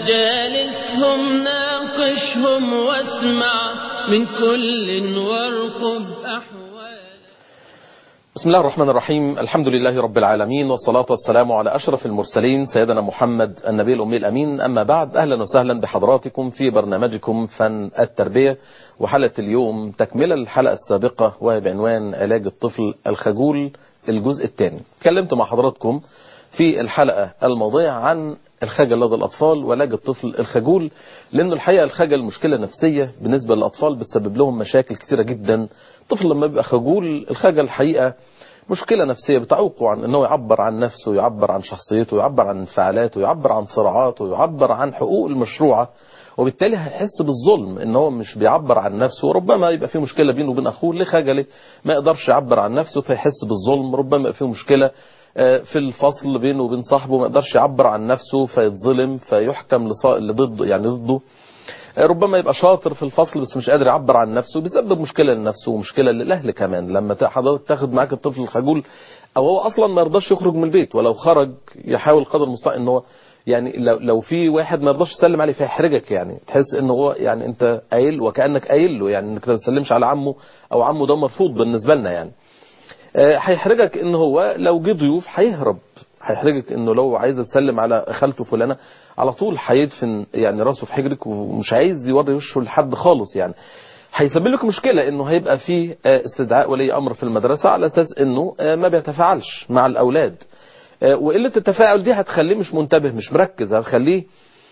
جالسهم ناقشهم واسمع من كل وارقب أحوال بسم الله الرحمن الرحيم الحمد لله رب العالمين والصلاة والسلام على أشرف المرسلين سيدنا محمد النبي الأمي الأمين أما بعد أهلا وسهلا بحضراتكم في برنامجكم فن التربية وحلقة اليوم تكملة الحلقة السابقة وهي بعنوان علاج الطفل الخجول الجزء الثاني تكلمت مع حضراتكم في الحلقة الماضية عن الخجل لدى الأطفال وعلاج الطفل الخجول لأنه الحقيقة الخجل مشكلة نفسية بالنسبة للأطفال بتسبب لهم مشاكل كثيرة جدا الطفل لما بيبقى خجول الخجل الحقيقة مشكلة نفسية بتعوقه عن أنه يعبر عن نفسه يعبر عن شخصيته يعبر عن انفعالاته يعبر عن صراعاته يعبر عن حقوق المشروعة وبالتالي هيحس بالظلم ان هو مش بيعبر عن نفسه وربما يبقى في مشكله بينه وبين اخوه لخجله ما يقدرش يعبر عن نفسه فيحس بالظلم ربما يبقى في مشكله في الفصل بينه وبين صاحبه ما يقدرش يعبر عن نفسه فيتظلم فيحكم لضده يعني ضده ربما يبقى شاطر في الفصل بس مش قادر يعبر عن نفسه بيسبب مشكله لنفسه ومشكله للاهل كمان لما حضرتك تاخد معاك الطفل الخجول او هو اصلا ما يرضاش يخرج من البيت ولو خرج يحاول قدر المستطاع ان هو يعني لو لو في واحد ما يرضاش يسلم عليه فيحرجك يعني تحس ان هو يعني انت قايل وكانك قايل له يعني انك ما تسلمش على عمه او عمه ده مرفوض بالنسبه لنا يعني هيحرجك ان هو لو جه ضيوف هيهرب هيحرجك انه لو عايز تسلم على خالته فلانه على طول هيدفن يعني راسه في حجرك ومش عايز يوري وشه لحد خالص يعني هيسبب لك مشكله انه هيبقى في استدعاء ولي امر في المدرسه على اساس انه ما بيتفاعلش مع الاولاد وقله التفاعل دي هتخليه مش منتبه مش مركز هتخليه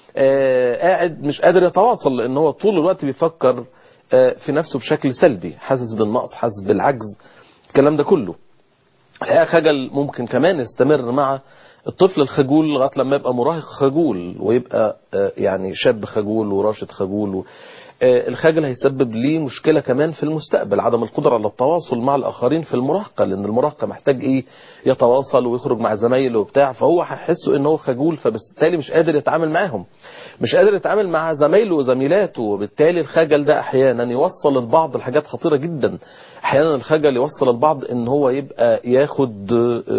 قاعد مش قادر يتواصل لان هو طول الوقت بيفكر في نفسه بشكل سلبي حاسس بالنقص حاسس بالعجز الكلام ده كله الحقيقه خجل ممكن كمان يستمر مع الطفل الخجول لغايه لما يبقى مراهق خجول ويبقى يعني شاب خجول وراشد خجول الخجل هيسبب ليه مشكله كمان في المستقبل عدم القدره على التواصل مع الاخرين في المراهقه لان المراهقه محتاج ايه يتواصل ويخرج مع زمايله وبتاع فهو هيحسه ان هو خجول فبالتالي مش قادر يتعامل معاهم مش قادر يتعامل مع زمايله وزميلاته وبالتالي الخجل ده احيانا يوصل لبعض الحاجات خطيره جدا احيانا الخجل يوصل البعض ان هو يبقى ياخد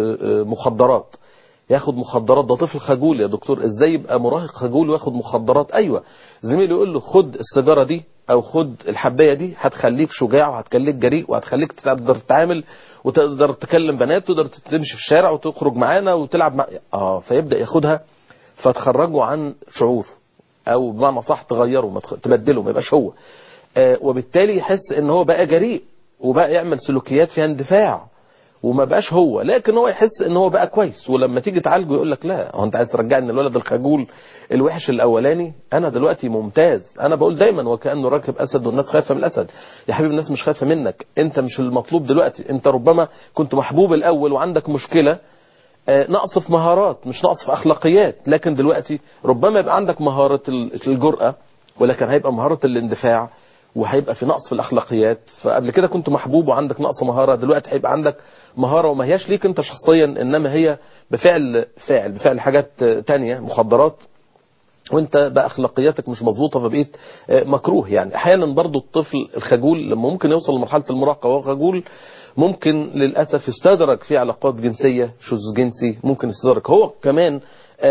مخدرات ياخد مخدرات ده طفل خجول يا دكتور ازاي يبقى مراهق خجول وياخد مخدرات ايوه زميله يقول له خد السيجاره دي او خد الحبايه دي هتخليك شجاع وهتخليك جريء وهتخليك تقدر تتعامل وتقدر تكلم بنات وتقدر تمشي في الشارع وتخرج معانا وتلعب مع اه فيبدا ياخدها فتخرجه عن شعور او بمعنى صح تغيره ما تبدله ما يبقاش هو آه وبالتالي يحس ان هو بقى جريء وبقى يعمل سلوكيات فيها اندفاع وما بقاش هو لكن هو يحس ان هو بقى كويس ولما تيجي تعالجه يقول لك لا هو انت عايز ترجعني الولد الخجول الوحش الاولاني انا دلوقتي ممتاز انا بقول دايما وكانه راكب اسد والناس خايفه من الاسد يا حبيبي الناس مش خايفه منك انت مش المطلوب دلوقتي انت ربما كنت محبوب الاول وعندك مشكله نقص في مهارات مش نقص في اخلاقيات لكن دلوقتي ربما يبقى عندك مهاره الجرأه ولكن هيبقى مهاره الاندفاع وهيبقى في نقص في الاخلاقيات فقبل كده كنت محبوب وعندك نقص مهاره دلوقتي هيبقى عندك مهاره وما هياش ليك انت شخصيا انما هي بفعل فاعل بفعل حاجات تانية مخدرات وانت بقى اخلاقياتك مش مظبوطه فبقيت مكروه يعني احيانا برضو الطفل الخجول لما ممكن يوصل لمرحله المراهقه وهو خجول ممكن للاسف يستدرك في علاقات جنسيه شذوذ جنسي ممكن يستدرك هو كمان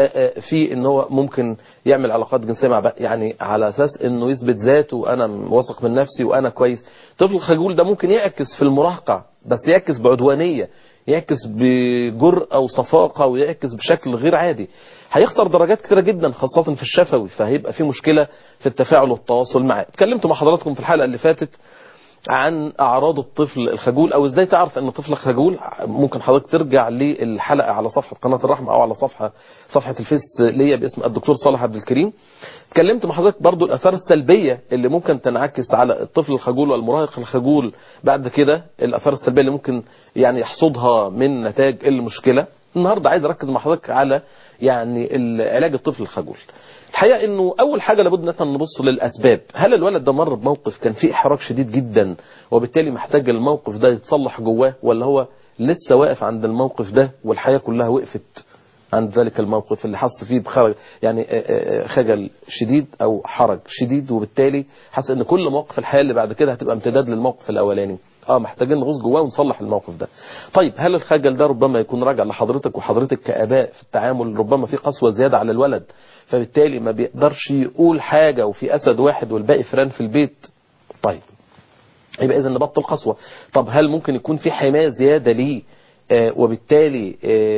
في ان هو ممكن يعمل علاقات جنسيه مع يعني على اساس انه يثبت ذاته وانا واثق من نفسي وانا كويس الطفل الخجول ده ممكن يعكس في المراهقه بس يعكس بعدوانيه يعكس بجرأة وصفاقة ويعكس بشكل غير عادي هيخسر درجات كثيرة جدا خاصة في الشفوي فهيبقى في مشكلة في التفاعل والتواصل معاه اتكلمت مع حضراتكم في الحلقة اللي فاتت عن اعراض الطفل الخجول او ازاي تعرف ان طفلك خجول ممكن حضرتك ترجع للحلقه على صفحه قناه الرحمه او على صفحه صفحه الفيس ليا باسم الدكتور صالح عبد الكريم اتكلمت مع حضرتك برضو الاثار السلبيه اللي ممكن تنعكس على الطفل الخجول والمراهق الخجول بعد كده الاثار السلبيه اللي ممكن يعني يحصدها من نتاج المشكله النهارده عايز اركز مع حضرتك على يعني علاج الطفل الخجول الحقيقه انه اول حاجه لابد ان احنا نبص للاسباب هل الولد ده مر بموقف كان فيه احراج شديد جدا وبالتالي محتاج الموقف ده يتصلح جواه ولا هو لسه واقف عند الموقف ده والحياه كلها وقفت عند ذلك الموقف اللي حس فيه بخرج يعني خجل شديد او حرج شديد وبالتالي حس ان كل مواقف الحياه اللي بعد كده هتبقى امتداد للموقف الاولاني اه محتاجين نغوص جواه ونصلح الموقف ده طيب هل الخجل ده ربما يكون راجع لحضرتك وحضرتك كآباء في التعامل ربما في قسوة زيادة على الولد فبالتالي ما بيقدرش يقول حاجة وفي أسد واحد والباقي فران في البيت طيب يبقى إذا نبطل قسوة طب هل ممكن يكون في حماية زيادة ليه آه وبالتالي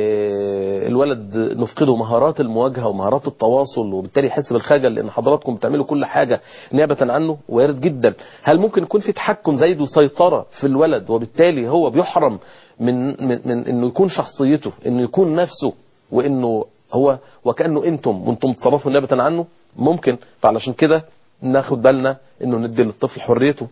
آه الولد نفقده مهارات المواجهة ومهارات التواصل وبالتالي يحس بالخجل لأن حضراتكم بتعملوا كل حاجة نيابة عنه وارد جدا هل ممكن يكون في تحكم زايد وسيطرة في الولد وبالتالي هو بيحرم من, من, من انه يكون شخصيته انه يكون نفسه وانه هو وكأنه انتم وانتم تصرفوا نيابة عنه ممكن فعلشان كده ناخد بالنا انه ندي للطفل حريته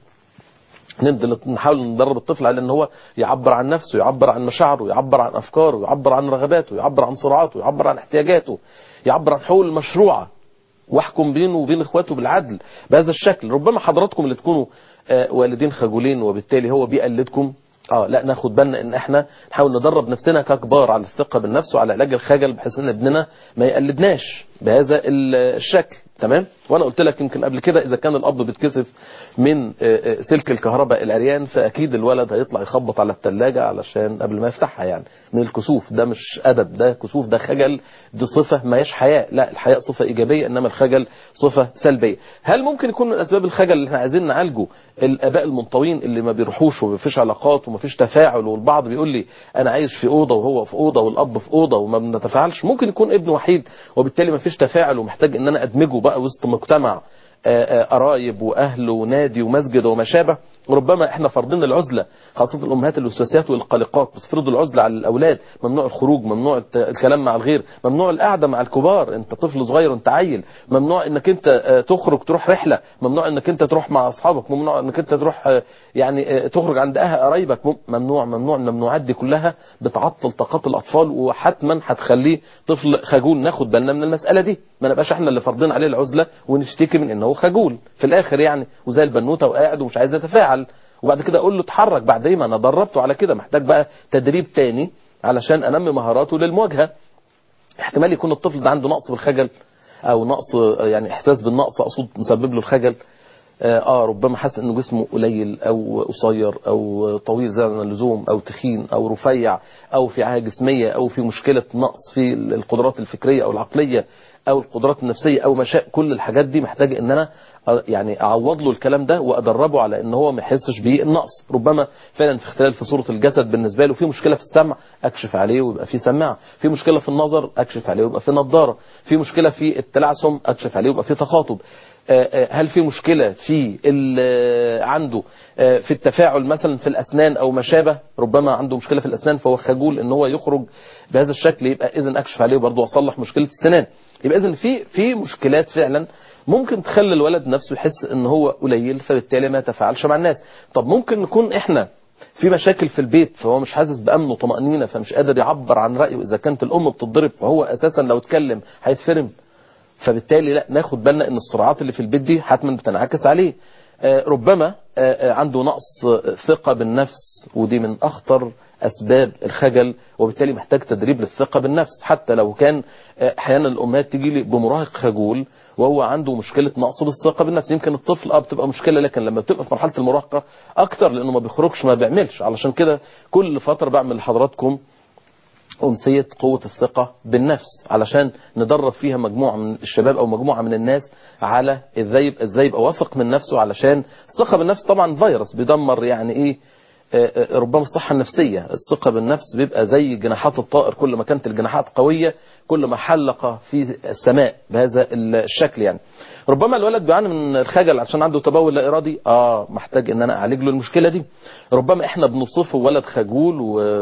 ندي نحاول ندرب الطفل على ان هو يعبر عن نفسه يعبر عن مشاعره يعبر عن افكاره يعبر عن رغباته يعبر عن صراعاته يعبر عن احتياجاته يعبر عن حقوق المشروعه واحكم بينه وبين اخواته بالعدل بهذا الشكل ربما حضراتكم اللي تكونوا آه والدين خجولين وبالتالي هو بيقلدكم اه لا ناخد بالنا ان احنا نحاول ندرب نفسنا ككبار على الثقة بالنفس وعلى علاج الخجل بحيث ان ابننا ما يقلدناش بهذا الشكل تمام وانا قلت لك يمكن قبل كده اذا كان الاب بيتكسف من سلك الكهرباء العريان فاكيد الولد هيطلع يخبط على الثلاجة علشان قبل ما يفتحها يعني من الكسوف ده مش ادب ده كسوف ده خجل دي صفة ما هيش حياء لا الحياء صفة ايجابية انما الخجل صفة سلبية هل ممكن يكون من اسباب الخجل اللي احنا عايزين نعالجه الاباء المنطوين اللي ما بيروحوش وما فيش علاقات وما فيش تفاعل والبعض بيقول لي انا عايش في اوضه وهو في اوضه والاب في اوضه وما بنتفاعلش ممكن يكون ابن وحيد وبالتالي ما فيش تفاعل ومحتاج ان انا ادمجه بقى وسط مجتمع قرايب واهل ونادي ومسجد وما شابه ربما احنا فرضين العزله خاصه الامهات الوسواسيات والقلقات بتفرضوا العزله على الاولاد ممنوع الخروج ممنوع الكلام مع الغير ممنوع القعده مع الكبار انت طفل صغير وانت عيل ممنوع انك انت تخرج تروح رحله ممنوع انك انت تروح مع اصحابك ممنوع انك انت تروح يعني تخرج عند اهل قرايبك ممنوع ممنوع الممنوعات دي كلها بتعطل طاقات الاطفال وحتما هتخليه طفل خجول ناخد بالنا من المساله دي ما نبقاش احنا اللي فرضين عليه العزله ونشتكي من ان هو خجول في الاخر يعني وزي البنوته وقاعد ومش عايز يتفاعل وبعد كده اقول له اتحرك بعد ايه ما انا دربته على كده محتاج بقى تدريب تاني علشان انمي مهاراته للمواجهه احتمال يكون الطفل ده عنده نقص في الخجل او نقص يعني احساس بالنقص اقصد مسبب له الخجل اه ربما حاسس انه جسمه قليل او قصير او طويل زي عن اللزوم او تخين او رفيع او في عاهه جسميه او في مشكله نقص في القدرات الفكريه او العقليه او القدرات النفسيه او مشاء كل الحاجات دي محتاج ان انا يعني اعوض له الكلام ده وادربه على ان هو ما يحسش بالنقص ربما فعلا في اختلال في صوره الجسد بالنسبه له في مشكله في السمع اكشف عليه ويبقى في سماعه في مشكله في النظر اكشف عليه ويبقى في نظاره في مشكله في التلعثم اكشف عليه ويبقى في تخاطب هل في مشكلة في عنده في التفاعل مثلا في الأسنان أو ما شابه ربما عنده مشكلة في الأسنان فهو خجول ان هو يخرج بهذا الشكل يبقى إذا أكشف عليه برضه وأصلح مشكلة السنان يبقى إذا في في مشكلات فعلا ممكن تخلي الولد نفسه يحس ان هو قليل فبالتالي ما يتفاعلش مع الناس طب ممكن نكون احنا في مشاكل في البيت فهو مش حاسس بأمن وطمأنينة فمش قادر يعبر عن رأيه إذا كانت الأم بتضرب فهو أساسا لو اتكلم هيتفرم فبالتالي لا ناخد بالنا ان الصراعات اللي في البيت دي حتما بتنعكس عليه ربما عنده نقص ثقة بالنفس ودي من أخطر أسباب الخجل وبالتالي محتاج تدريب للثقة بالنفس حتى لو كان أحيانا الأمهات تيجي لي بمراهق خجول وهو عنده مشكلة نقص بالثقة بالنفس يمكن الطفل اه بتبقى مشكلة لكن لما بتبقى في مرحلة المراهقة أكتر لأنه ما بيخرجش ما بيعملش علشان كده كل فترة بعمل لحضراتكم أمسية قوة الثقة بالنفس علشان ندرب فيها مجموعة من الشباب أو مجموعة من الناس على ازاي ازاي يبقى واثق من نفسه علشان الثقة بالنفس طبعا فيروس بيدمر يعني ايه ربما الصحة النفسية الثقة بالنفس بيبقى زي جناحات الطائر كل ما كانت الجناحات قوية كل ما حلق في السماء بهذا الشكل يعني ربما الولد بيعاني من الخجل عشان عنده تبول لا إرادي اه محتاج ان انا اعالج له المشكلة دي ربما احنا بنوصفه ولد خجول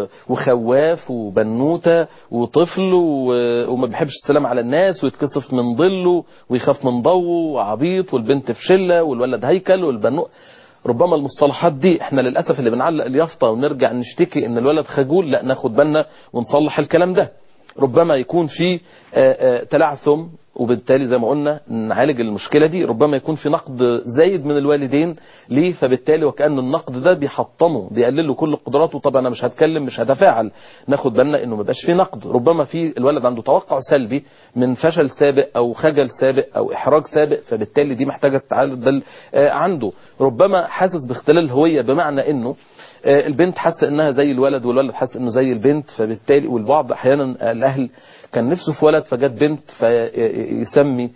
وخواف وبنوتة وطفل وما بيحبش السلام على الناس ويتكسف من ظله ويخاف من ضوءه وعبيط والبنت في شلة والولد هيكل والبنوت ربما المصطلحات دي احنا للأسف اللي بنعلق اليافطة ونرجع نشتكي ان الولد خجول لا ناخد بالنا ونصلح الكلام ده ربما يكون في تلعثم وبالتالي زي ما قلنا نعالج المشكلة دي ربما يكون في نقد زايد من الوالدين ليه فبالتالي وكأن النقد ده بيحطمه بيقلل له كل قدراته طبعا انا مش هتكلم مش هتفاعل ناخد بالنا انه ما يبقاش في نقد ربما في الولد عنده توقع سلبي من فشل سابق او خجل سابق او احراج سابق فبالتالي دي محتاجة تعدل آه، عنده ربما حاسس باختلال الهوية بمعنى انه آه، البنت حاسه انها زي الولد والولد حاسس انه زي البنت فبالتالي والبعض احيانا الاهل كان نفسه في ولد فجت بنت فيسمي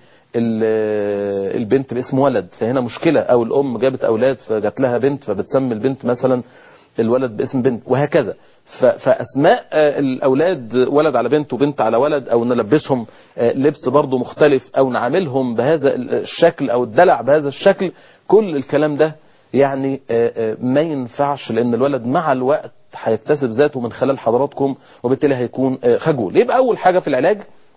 ال- البنت باسم ولد فهنا مشكلة او الام جابت اولاد فجت لها بنت فبتسمي البنت مثلا الولد باسم بنت وهكذا ف- فاسماء آه، الاولاد ولد على بنت وبنت على ولد او نلبسهم آه، لبس برضه مختلف او نعاملهم بهذا الشكل او الدلع بهذا الشكل كل الكلام ده يعني آه، آه، ما ينفعش لان الولد مع الوقت هيكتسب ذاته من خلال حضراتكم وبالتالي هيكون آه، خجول يبقى اول حاجة في العلاج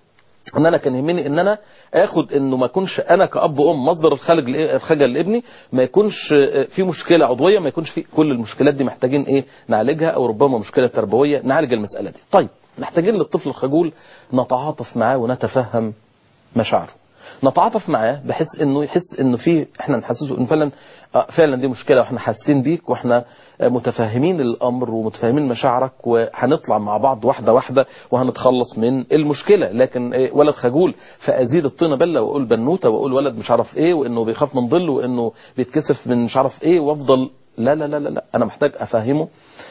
ان انا كان يهمني ان انا اخد انه ما يكونش انا كاب وام مصدر الخلج الخجل لابني ما يكونش آه، في مشكله عضويه ما يكونش في كل المشكلات دي محتاجين ايه نعالجها او ربما مشكله تربويه نعالج المساله دي طيب محتاجين للطفل الخجول نتعاطف معاه ونتفهم مشاعره نتعاطف معاه بحيث انه يحس انه في احنا نحسسه ان فعلا آه، فعلا دي مشكله واحنا حاسين بيك واحنا آه، متفاهمين الامر ومتفاهمين مشاعرك وهنطلع مع بعض واحده واحده وهنتخلص من المشكله لكن آه، ولد خجول فازيد الطينه بله واقول بنوته واقول ولد مش عارف ايه وانه بيخاف من ظل وانه بيتكسف من مش عارف ايه وافضل لا لا لا لا, لا. انا محتاج افهمه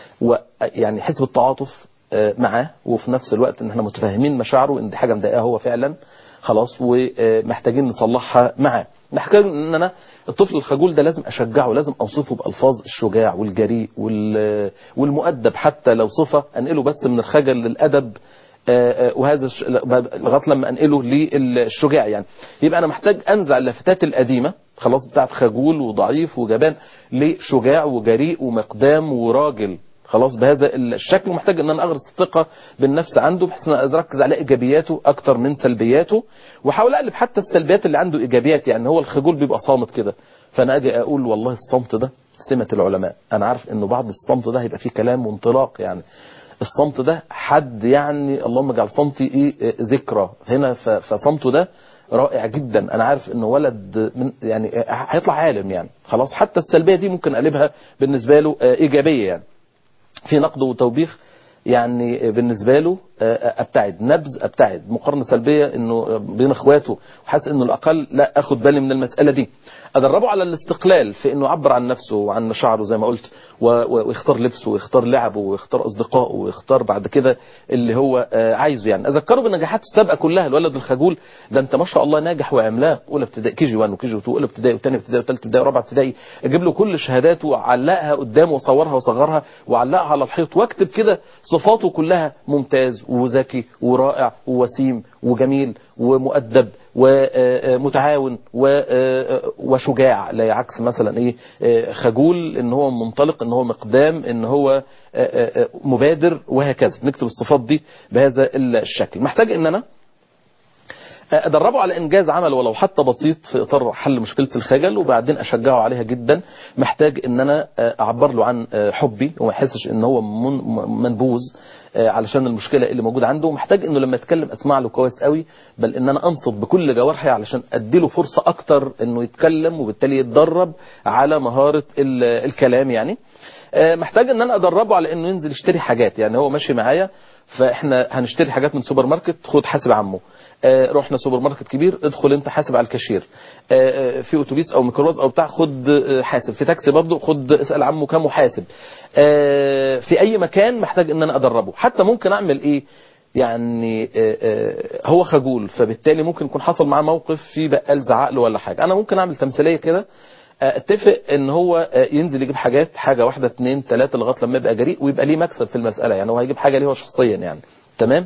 ويعني يحس بالتعاطف آه، معاه وفي نفس الوقت ان احنا متفاهمين مشاعره ان دي حاجه مضايقاه هو فعلا خلاص ومحتاجين نصلحها معاه محتاج ان انا الطفل الخجول ده لازم اشجعه لازم اوصفه بالفاظ الشجاع والجريء وال- والمؤدب حتى لو صفه انقله بس من الخجل للادب آه، آه، وهذا الش- لغايه لما انقله للشجاع يعني يبقى انا محتاج انزع اللافتات القديمه خلاص بتاعت خجول وضعيف وجبان لشجاع وجريء ومقدام وراجل خلاص بهذا الشكل ومحتاج ان انا اغرس الثقه بالنفس عنده بحيث ان أنا اركز على ايجابياته اكتر من سلبياته واحاول اقلب حتى السلبيات اللي عنده ايجابيات يعني هو الخجول بيبقى صامت كده فانا اجي اقول والله الصمت ده سمه العلماء انا عارف انه بعض الصمت ده هيبقى فيه كلام وانطلاق يعني الصمت ده حد يعني اللهم اجعل صمتي ايه إيه ذكرى هنا ف- فصمته ده رائع جدا انا عارف انه ولد من يعني هيطلع عالم يعني خلاص حتى السلبيه دي ممكن اقلبها بالنسبه له آه، ايجابيه يعني في نقد وتوبيخ يعني بالنسبة له آه، ابتعد نبذ ابتعد مقارنة سلبية انه بين اخواته وحاسس انه الاقل لا اخد بالي من المسألة دي ادربه على الاستقلال في انه يعبر عن نفسه وعن مشاعره زي ما قلت و- و- ويختار لبسه ويختار لعبه ويختار اصدقائه ويختار بعد كده اللي هو آه، عايزه يعني اذكره بنجاحاته السابقه كلها الولد الخجول ده انت ما شاء الله ناجح وعملاق اولى ابتدائي كي جي 1 وكي جي 2 اولى ابتدائي وثاني ابتدائي وثالث ابتدائي ورابعه ابتدائي اجيب له كل شهاداته وعلقها قدامه واصورها واصغرها وعلقها على الحيط واكتب كده صفاته كلها ممتاز وذكي ورائع ووسيم وجميل ومؤدب ومتعاون وشجاع لا عكس مثلا ايه آه، خجول ان هو منطلق ان هو مقدام ان هو آه، آه، آه، مبادر وهكذا نكتب الصفات دي بهذا الشكل محتاج ان انا ادربه على انجاز عمل ولو حتى بسيط في اطار حل مشكله الخجل وبعدين اشجعه عليها جدا محتاج ان انا اعبر له عن حبي وما يحسش ان هو من- منبوذ علشان المشكله اللي موجوده عنده محتاج انه لما يتكلم اسمع له كويس قوي بل ان انا انصت بكل جوارحي علشان اديله فرصه اكتر انه يتكلم وبالتالي يتدرب على مهاره ال- الكلام يعني آه، محتاج ان انا ادربه على انه ينزل يشتري حاجات يعني هو ماشي معايا فاحنا هنشتري حاجات من سوبر ماركت خد حاسب عمه آه، رحنا سوبر ماركت كبير ادخل انت حاسب على الكاشير آه، آه، في اتوبيس او ميكروباص او بتاع خد آه، حاسب في تاكسي برضه خد اسال عمه كام وحاسب آه، في اي مكان محتاج ان انا ادربه حتى ممكن اعمل ايه يعني آه، آه، هو خجول فبالتالي ممكن يكون حصل معاه موقف في بقال زعق له ولا حاجه انا ممكن اعمل تمثيليه كده اتفق ان هو ينزل يجيب حاجات حاجه واحده اثنين ثلاثه لغايه لما يبقى جريء ويبقى ليه مكسب في المساله يعني هو هيجيب حاجه ليه هو شخصيا يعني تمام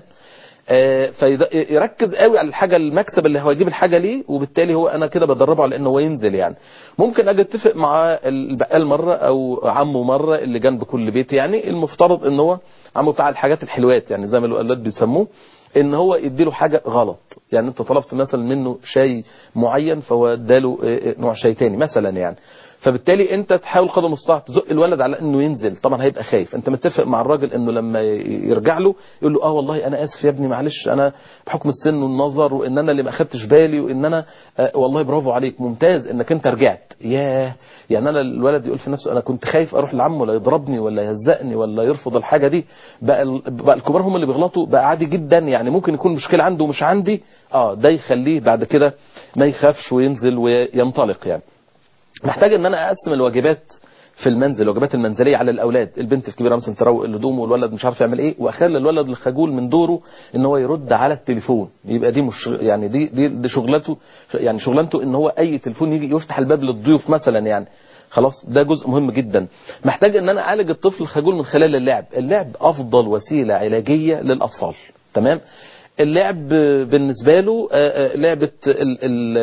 فيركز قوي على الحاجه المكسب اللي هو يجيب الحاجه ليه وبالتالي هو انا كده بدربه على انه هو ينزل يعني ممكن اجي اتفق مع البقال مره او عمه مره اللي جنب كل بيت يعني المفترض ان هو عمه بتاع الحاجات الحلوات يعني زي ما الاولاد بيسموه ان هو يديله حاجه غلط يعني انت طلبت مثلا منه شاي معين فهو اداله نوع شاي تاني مثلا يعني فبالتالي انت تحاول قدر المستطاع تزق الولد على انه ينزل طبعا هيبقى خايف انت متفق مع الراجل انه لما يرجع له يقول له اه والله انا اسف يا ابني معلش انا بحكم السن والنظر وان انا اللي ما اخدتش بالي وان انا آه والله برافو عليك ممتاز انك انت رجعت ياه يعني انا الولد يقول في نفسه انا كنت خايف اروح لعمه ولا يضربني ولا يهزقني ولا يرفض الحاجه دي بقى ال- بقى الكبار هم اللي بيغلطوا بقى عادي جدا يعني ممكن يكون مشكله عنده ومش عندي اه ده يخليه بعد كده ما يخافش وينزل وينطلق يعني محتاج ان انا اقسم الواجبات في المنزل الواجبات المنزليه على الاولاد البنت الكبيره مثلا تروق الهدوم والولد مش عارف يعمل ايه واخلي الولد الخجول من دوره ان هو يرد على التليفون يبقى دي مش يعني دي دي, دي شغلته يعني شغلانته ان هو اي تليفون يجي يفتح الباب للضيوف مثلا يعني خلاص ده جزء مهم جدا محتاج ان انا اعالج الطفل الخجول من خلال اللعب اللعب افضل وسيله علاجيه للاطفال تمام اللعب بالنسبه له آه، آه، لعبه ال-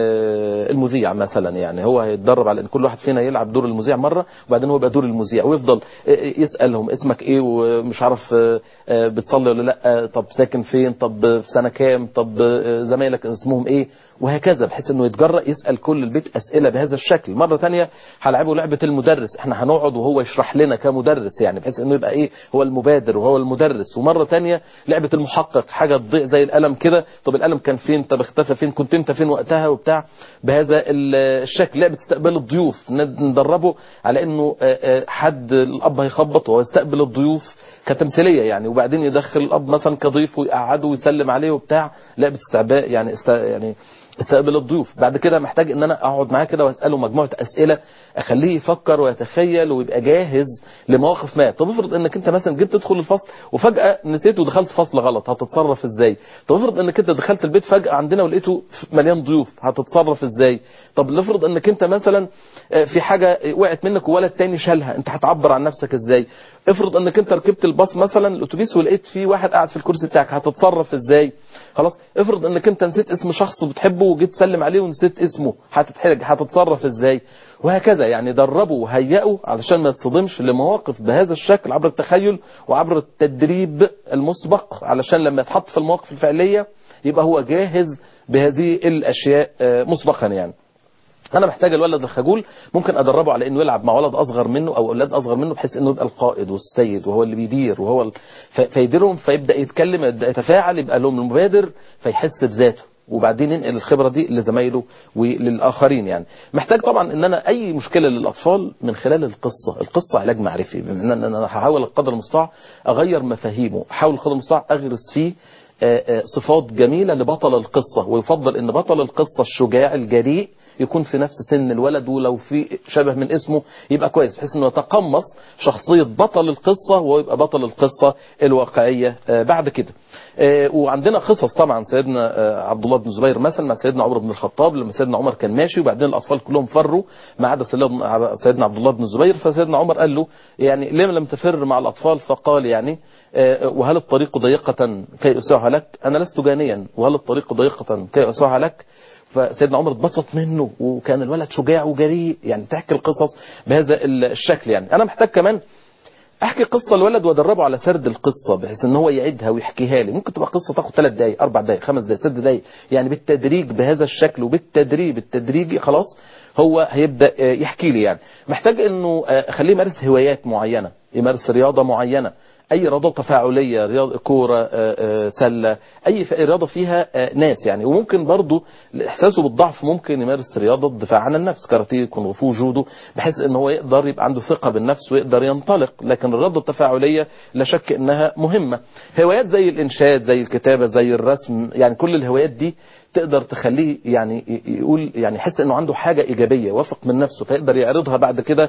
ال- المذيع مثلا يعني هو هيتدرب على ان كل واحد فينا يلعب دور المذيع مره وبعدين هو يبقى دور المذيع ويفضل آه، آه، يسالهم اسمك ايه ومش عارف آه، آه، بتصلي ولا لا طب ساكن فين طب في سنه كام طب آه، زمايلك اسمهم ايه وهكذا بحيث انه يتجرأ يسأل كل البيت اسئلة بهذا الشكل مرة تانية هلعبه لعبة المدرس احنا هنقعد وهو يشرح لنا كمدرس يعني بحيث انه يبقى ايه هو المبادر وهو المدرس ومرة تانية لعبة المحقق حاجة تضيع زي القلم كده طب القلم كان فين طب اختفى فين كنت انت فين وقتها وبتاع بهذا ال- الشكل لعبة استقبال الضيوف ند- ندربه على انه آه، آه، حد الاب هيخبط وهو يستقبل الضيوف كتمثيليه يعني وبعدين يدخل الاب مثلا كضيف ويقعده ويسلم عليه وبتاع لعبه استعباء يعني است يعني استقبل الضيوف بعد كده محتاج ان انا اقعد معاه كده واساله مجموعه اسئله اخليه يفكر ويتخيل ويبقى جاهز لمواقف ما طب افرض انك انت مثلا جيت تدخل الفصل وفجاه نسيت ودخلت فصل غلط هتتصرف ازاي طب افرض انك انت دخلت البيت فجاه عندنا ولقيته مليان ضيوف هتتصرف ازاي طب افرض انك انت مثلا آه، في حاجه وقعت منك وولد تاني شالها انت هتعبر عن نفسك ازاي افرض انك انت ركبت الباص مثلا الاتوبيس ولقيت في واحد قاعد في الكرسي بتاعك هتتصرف ازاي خلاص افرض انك انت نسيت اسم شخص بتحبه وجيت تسلم عليه ونسيت اسمه هتتحرج هتتصرف ازاي وهكذا يعني دربه وهيئه علشان ما يتصدمش لمواقف بهذا الشكل عبر التخيل وعبر التدريب المسبق علشان لما يتحط في المواقف الفعليه يبقى هو جاهز بهذه الاشياء آه، مسبقا يعني انا محتاج الولد الخجول ممكن ادربه على انه يلعب مع ولد اصغر منه او اولاد اصغر منه بحيث انه يبقى القائد والسيد وهو اللي بيدير وهو ال... ف- فيديرهم فيبدا يتكلم يبدا يتفاعل يبقى لهم المبادر فيحس بذاته وبعدين ينقل الخبره دي لزمايله وللاخرين يعني محتاج طبعا ان انا اي مشكله للاطفال من خلال القصه القصه علاج معرفي بما ان انا هحاول قدر المستطاع اغير مفاهيمه احاول قدر المستطاع اغرس فيه آه، آه، صفات جميله لبطل القصه ويفضل ان بطل القصه الشجاع الجريء يكون في نفس سن الولد ولو في شبه من اسمه يبقى كويس بحيث انه يتقمص شخصية بطل القصة وهو يبقى بطل القصة الواقعية آه، بعد كده آه، وعندنا قصص طبعا سيدنا آه، عبد الله بن الزبير مثلا مع سيدنا عمر بن الخطاب لما سيدنا عمر كان ماشي وبعدين الاطفال كلهم فروا ما عدا سيدنا سيدنا عبد الله بن الزبير فسيدنا عمر قال له يعني لم لم تفر مع الاطفال فقال يعني آه، وهل الطريق ضيقة كي أسعها لك أنا لست جانيا وهل الطريق ضيقة كي أسعها لك فسيدنا عمر اتبسط منه وكان الولد شجاع وجريء يعني تحكي القصص بهذا الشكل يعني انا محتاج كمان احكي قصه الولد وادربه على سرد القصه بحيث ان هو يعيدها ويحكيها لي ممكن تبقى قصه تاخد ثلاث دقائق اربع دقائق خمس دقائق ست دقائق يعني بالتدريج بهذا الشكل وبالتدريب التدريجي خلاص هو هيبدا آه، يحكي لي يعني محتاج انه آه، اخليه يمارس هوايات معينه يمارس رياضه معينه اي رياضه تفاعليه رياضه كوره آه، آه، سله اي ف- رياضه فيها آه، ناس يعني وممكن برضو احساسه بالضعف ممكن يمارس رياضه دفاع عن النفس كاراتيه كونغ فو جودو بحيث ان هو يقدر يبقى عنده ثقه بالنفس ويقدر ينطلق لكن الرياضه التفاعليه لا شك انها مهمه هوايات زي الانشاد زي الكتابه زي الرسم يعني كل الهوايات دي تقدر تخليه يعني ي- يقول يعني يحس انه عنده حاجه ايجابيه واثق من نفسه فيقدر يعرضها بعد كده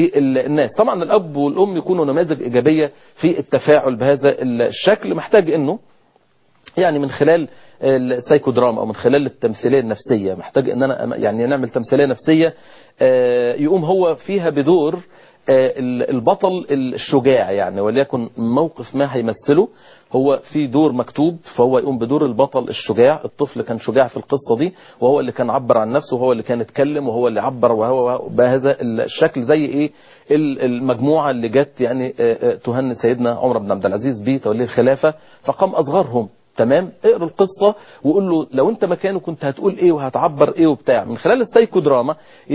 للناس طبعا الاب والام يكونوا نماذج ايجابيه في التفاعل بهذا الشكل محتاج انه يعني من خلال السايكودراما او من خلال التمثيليه النفسيه محتاج ان انا يعني نعمل تمثيليه نفسيه آه، يقوم هو فيها بدور آه، البطل الشجاع يعني وليكن موقف ما هيمثله هو في دور مكتوب فهو يقوم بدور البطل الشجاع الطفل كان شجاع في القصة دي وهو اللي كان عبر عن نفسه وهو اللي كان اتكلم وهو اللي عبر وهو بهذا الشكل زي ايه ال- المجموعة اللي جت يعني آه، آه، تهني سيدنا عمر بن عبد العزيز بتوليه الخلافة فقام أصغرهم تمام اقروا القصة وقول له لو انت مكانه كنت هتقول ايه وهتعبر ايه وبتاع من خلال السايكو دراما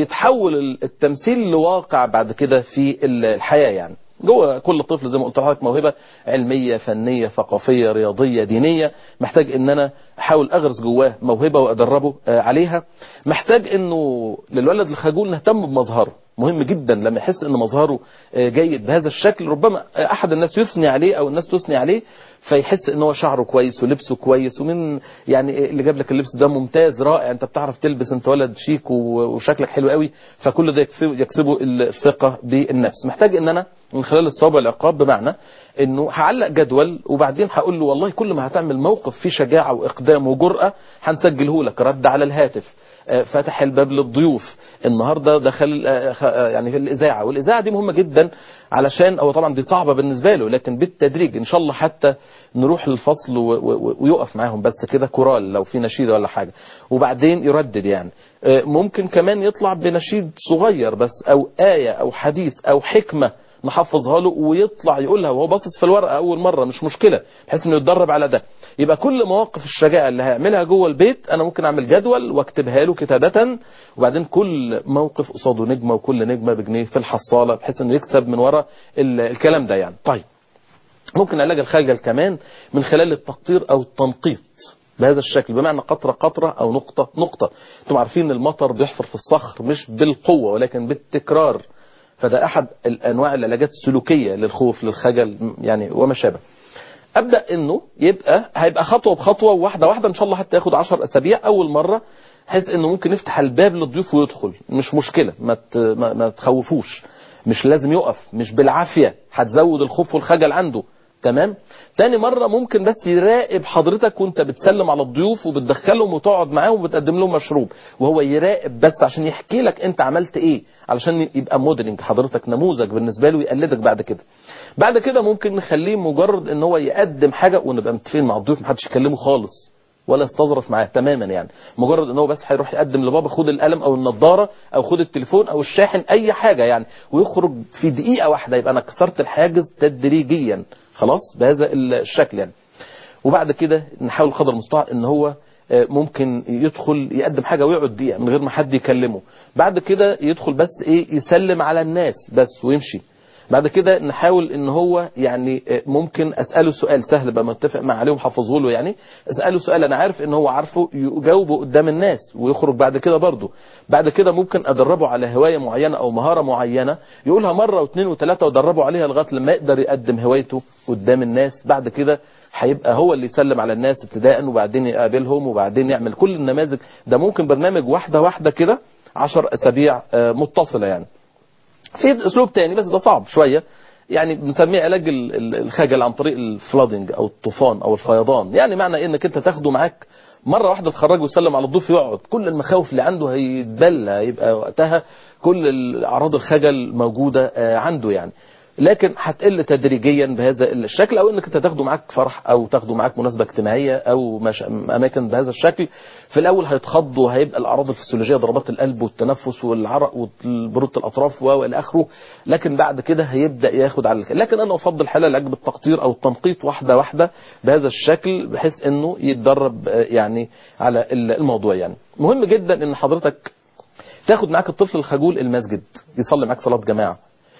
يتحول التمثيل لواقع بعد كده في الحياة يعني جوه كل طفل زي ما قلت لحضرتك موهبه علميه فنيه ثقافيه رياضيه دينيه محتاج ان انا احاول اغرس جواه موهبه وادربه عليها محتاج انه للولد الخجول نهتم بمظهره مهم جدا لما يحس ان مظهره جيد بهذا الشكل ربما احد الناس يثني عليه او الناس تثني عليه فيحس ان هو شعره كويس ولبسه كويس ومن يعني اللي جاب لك اللبس ده ممتاز رائع انت بتعرف تلبس انت ولد شيك وشكلك حلو قوي فكل ده يكسبه الثقه بالنفس محتاج ان انا من خلال الصواب والعقاب بمعنى انه هعلق جدول وبعدين هقول له والله كل ما هتعمل موقف فيه شجاعه واقدام وجرأه هنسجله لك رد على الهاتف فتح الباب للضيوف النهارده دخل يعني في الاذاعه والاذاعه دي مهمه جدا علشان هو طبعا دي صعبه بالنسبه له لكن بالتدريج ان شاء الله حتى نروح للفصل ويقف معاهم بس كده كورال لو في نشيد ولا حاجه وبعدين يردد يعني ممكن كمان يطلع بنشيد صغير بس او ايه او حديث او حكمه نحفظها له ويطلع يقولها وهو باصص في الورقه اول مره مش مشكله بحيث انه يتدرب على ده يبقى كل مواقف الشجاعه اللي هيعملها جوه البيت انا ممكن اعمل جدول واكتبها له كتابه وبعدين كل موقف قصاده نجمه وكل نجمه بجنيه في الحصاله بحيث انه يكسب من ورا الكلام ده يعني طيب ممكن علاج الخجل كمان من خلال التقطير او التنقيط بهذا الشكل بمعنى قطرة قطرة أو نقطة نقطة انتم عارفين المطر بيحفر في الصخر مش بالقوة ولكن بالتكرار فده أحد الأنواع العلاجات السلوكية للخوف للخجل يعني وما شابه أبدأ أنه يبقى هيبقى خطوة بخطوة واحدة واحدة إن شاء الله حتى ياخد 10 أسابيع أول مرة بحيث أنه ممكن نفتح الباب للضيوف ويدخل مش مشكلة ما ما, ما تخوفوش مش لازم يقف مش بالعافية هتزود الخوف والخجل عنده تمام تاني مرة ممكن بس يراقب حضرتك وانت بتسلم على الضيوف وبتدخلهم وتقعد معاهم وبتقدم لهم مشروب وهو يراقب بس عشان يحكي لك انت عملت ايه علشان يبقى موديلنج حضرتك نموذج بالنسبة له يقلدك بعد كده بعد كده ممكن نخليه مجرد ان هو يقدم حاجة ونبقى متفقين مع الضيوف محدش يكلمه خالص ولا يستظرف معاه تماما يعني مجرد ان هو بس هيروح يقدم لبابا خد القلم او النضاره او خد التليفون او الشاحن اي حاجه يعني ويخرج في دقيقه واحده يبقى انا كسرت الحاجز تدريجيا خلاص بهذا الشكل يعني وبعد كده نحاول قدر المستطاع ان هو ممكن يدخل يقدم حاجه ويقعد دقيقه من غير ما حد يكلمه بعد كده يدخل بس ايه يسلم على الناس بس ويمشي بعد كده نحاول ان هو يعني ممكن اساله سؤال سهل بقى متفق مع عليهم حفظه له يعني اساله سؤال انا عارف ان هو عارفه يجاوبه قدام الناس ويخرج بعد كده برضه بعد كده ممكن ادربه على هوايه معينه او مهاره معينه يقولها مره واثنين وثلاثه وادربه عليها لغايه لما يقدر يقدم هوايته قدام الناس بعد كده هيبقى هو اللي يسلم على الناس ابتداء وبعدين يقابلهم وبعدين يعمل كل النماذج ده ممكن برنامج واحده واحده كده 10 اسابيع متصله يعني في اسلوب تاني بس ده صعب شويه يعني بنسميه علاج الخجل عن طريق الفلادنج او الطوفان او الفيضان يعني معنى ايه انك انت تاخده معاك مره واحده تخرجه ويسلم على الضيف يقعد كل المخاوف اللي عنده هيتبلى يبقى وقتها كل اعراض الخجل موجوده عنده يعني لكن هتقل تدريجيا بهذا الشكل او انك انت تاخده معاك فرح او تاخده معاك مناسبه اجتماعيه او مش اماكن بهذا الشكل في الاول هيتخض وهيبقى الاعراض الفسيولوجيه ضربات القلب والتنفس والعرق وبروده الاطراف والى اخره لكن بعد كده هيبدا ياخد على الكلام. لكن انا افضل حاله العلاج بالتقطير او التنقيط واحده واحده بهذا الشكل بحيث انه يتدرب يعني على الموضوع يعني مهم جدا ان حضرتك تاخد معاك الطفل الخجول المسجد يصلي معاك صلاه جماعه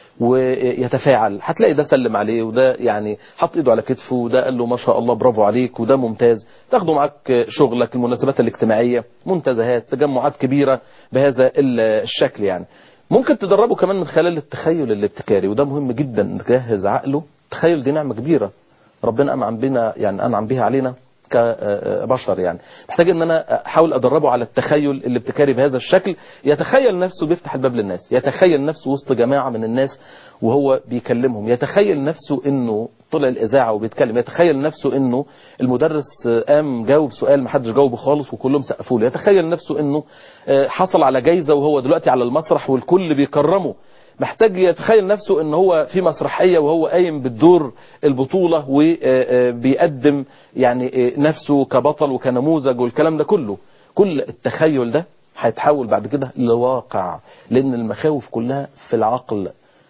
ويتفاعل هتلاقي ده سلم عليه وده يعني حط ايده على كتفه وده قال له ما شاء الله برافو عليك وده ممتاز تاخده معاك شغلك المناسبات الاجتماعية منتزهات تجمعات كبيرة بهذا الشكل يعني ممكن تدربه كمان من خلال التخيل الابتكاري وده مهم جدا نجهز عقله التخيل دي نعمة كبيرة ربنا أنعم بنا يعني أنعم بها علينا كبشر يعني محتاج ان انا احاول ادربه على التخيل الابتكاري بهذا الشكل يتخيل نفسه بيفتح الباب للناس يتخيل نفسه وسط جماعة من الناس وهو بيكلمهم يتخيل نفسه انه طلع الاذاعه وبيتكلم يتخيل نفسه انه المدرس قام جاوب سؤال ما حدش جاوبه خالص وكلهم سقفوا له يتخيل نفسه انه حصل على جايزه وهو دلوقتي على المسرح والكل بيكرمه محتاج يتخيل نفسه ان هو في مسرحيه وهو قايم بالدور البطوله وبيقدم يعني نفسه كبطل وكنموذج والكلام ده كله كل التخيل ده هيتحول بعد كده لواقع لان المخاوف كلها في العقل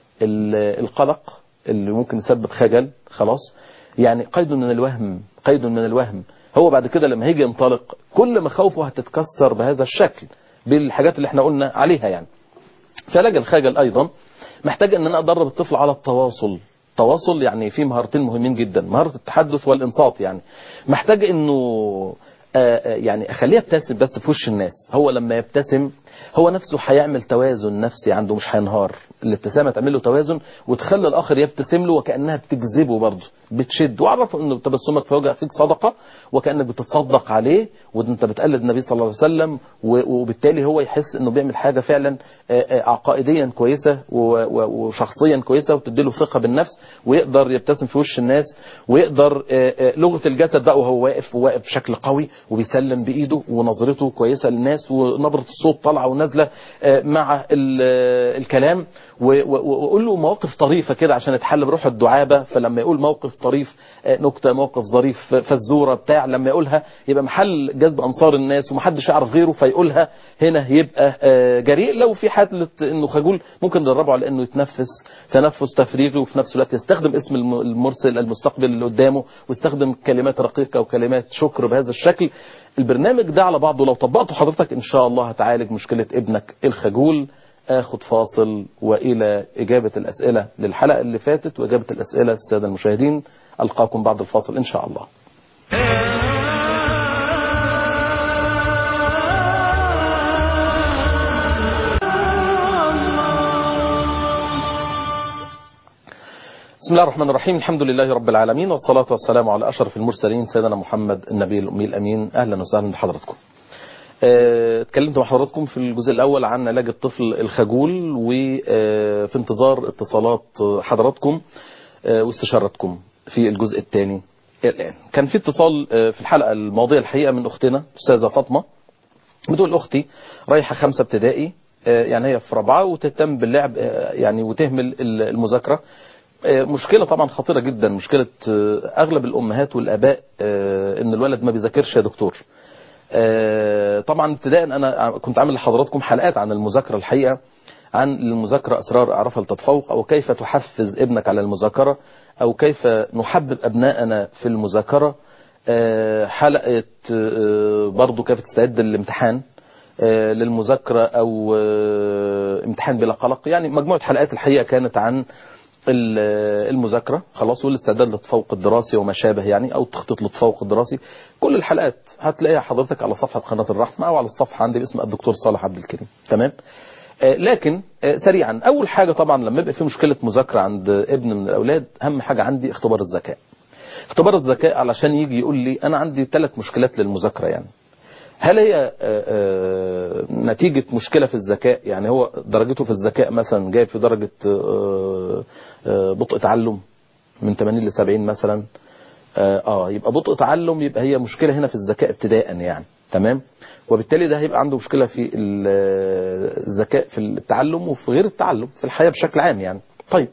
القلق اللي ممكن يسبب خجل خلاص يعني قيد من الوهم قيد من الوهم هو بعد كده لما هيجي ينطلق كل مخاوفه هتتكسر بهذا الشكل بالحاجات اللي احنا قلنا عليها يعني فعلاج الخجل ايضا محتاج ان انا ادرب الطفل على التواصل التواصل يعني فيه مهارتين مهمين جدا مهارة التحدث والانصات يعني محتاج انه آه، آه، يعني اخليه يبتسم بس في وش الناس هو لما يبتسم هو نفسه هيعمل توازن نفسي عنده مش هينهار الابتسامه تعمل له توازن وتخلي الاخر يبتسم له وكانها بتجذبه برضه بتشد وعرفه انه تبسمك في وجه اخيك صدقه وكانك بتتصدق عليه وانت بتقلد النبي صلى الله عليه وسلم و- وبالتالي هو يحس انه بيعمل حاجه فعلا آه، آه، عقائديا كويسه و- و- وشخصيا كويسه وتديله ثقه بالنفس ويقدر يبتسم في وش الناس ويقدر آه، آه، لغه الجسد بقى وهو واقف وواقف بشكل قوي وبيسلم بايده ونظرته كويسه للناس ونبره الصوت طالعه ونازله آه، مع ال- آه، الكلام و- و- وقول له مواقف طريفه كده عشان يتحل بروح الدعابه فلما يقول موقف طريف آه، نكته موقف ظريف فزوره بتاع لما يقولها يبقى محل جذب انصار الناس ومحدش يعرف غيره فيقولها هنا يبقى آه، جريء لو في حاله انه خجول ممكن ندربه على انه يتنفس تنفس تفريغي وفي نفس الوقت يستخدم اسم الم- المرسل المستقبل اللي قدامه ويستخدم كلمات رقيقه وكلمات شكر بهذا الشكل البرنامج ده على بعضه لو طبقته حضرتك ان شاء الله هتعالج مشكله ابنك الخجول اخد فاصل والى اجابه الاسئله للحلقه اللي فاتت واجابه الاسئله الساده المشاهدين القاكم بعد الفاصل ان شاء الله بسم الله الرحمن الرحيم الحمد لله رب العالمين والصلاة والسلام على أشرف المرسلين سيدنا محمد النبي الأمي الأمين أهلا وسهلا بحضراتكم آه، اتكلمت مع حضراتكم في الجزء الأول عن علاج الطفل الخجول وفي انتظار اتصالات حضراتكم آه، واستشارتكم في الجزء الثاني الآن كان في اتصال آه، في الحلقة الماضية الحقيقة من أختنا أستاذة فاطمة بتقول أختي رايحة خمسة ابتدائي آه، يعني هي في رابعة وتهتم باللعب آه، يعني وتهمل المذاكرة آه، مشكلة طبعا خطيرة جدا مشكلة آه، أغلب الأمهات والآباء آه، إن الولد ما بيذاكرش يا دكتور آه، طبعا ابتداء أنا كنت عامل لحضراتكم حلقات عن المذاكرة الحقيقة عن المذاكرة أسرار أعرفها لتتفوق أو كيف تحفز ابنك على المذاكرة أو كيف نحبب أبنائنا في المذاكرة آه، حلقة آه، برضو كيف تستعد للامتحان آه، للمذاكرة أو آه، امتحان بلا قلق يعني مجموعة حلقات الحقيقة كانت عن ال- المذاكرة خلاص والاستعداد للتفوق الدراسي وما شابه يعني أو تخطيط للتفوق الدراسي كل الحلقات هتلاقيها حضرتك على صفحة قناة الرحمة أو على الصفحة عندي باسم الدكتور صالح عبد الكريم تمام آه، لكن آه، سريعا أول حاجة طبعا لما يبقى في مشكلة مذاكرة عند ابن من الأولاد أهم حاجة عندي اختبار الذكاء اختبار الذكاء علشان يجي يقول لي أنا عندي ثلاث مشكلات للمذاكرة يعني هل هي آه، آه، نتيجة مشكلة في الذكاء يعني هو درجته في الذكاء مثلا جايب في درجة آه، آه، بطء تعلم من 80 ل 70 مثلا اه آه، يبقى بطء تعلم يبقى هي مشكلة هنا في الذكاء ابتداء يعني تمام وبالتالي ده هيبقى عنده مشكلة في ال- الذكاء في التعلم وفي غير التعلم في الحياة بشكل عام يعني طيب